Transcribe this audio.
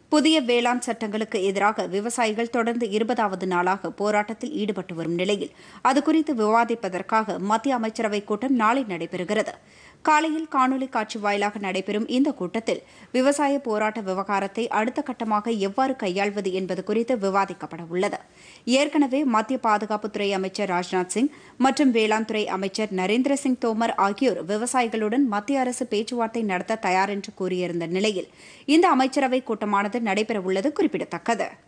புதிய வேளாண் சட்டங்களுக்கு எதிராக விவசாயிகள் தொடர்ந்து இருபதாவது நாளாக போராட்டத்தில் ஈடுபட்டு வரும் நிலையில் அது குறித்து விவாதிப்பதற்காக மத்திய அமைச்சரவைக் கூட்டம் நாளை நடைபெறுகிறது காலையில் காணொலி காட்சி வாயிலாக நடைபெறும் இந்த கூட்டத்தில் விவசாய போராட்ட விவகாரத்தை அடுத்த கட்டமாக எவ்வாறு கையாள்வது என்பது குறித்து விவாதிக்கப்பட உள்ளது ஏற்கனவே மத்திய பாதுகாப்புத்துறை அமைச்சர் ராஜ்நாத் சிங் மற்றும் வேளாண் துறை அமைச்சர் நரேந்திர சிங் தோமர் ஆகியோர் விவசாயிகளுடன் மத்திய அரசு பேச்சுவார்த்தை நடத்த தயார் என்று கூறியிருந்த நிலையில் இந்த அமைச்சரவை கூட்டமானது நடைபெறவுள்ளது குறிப்பிடத்தக்கது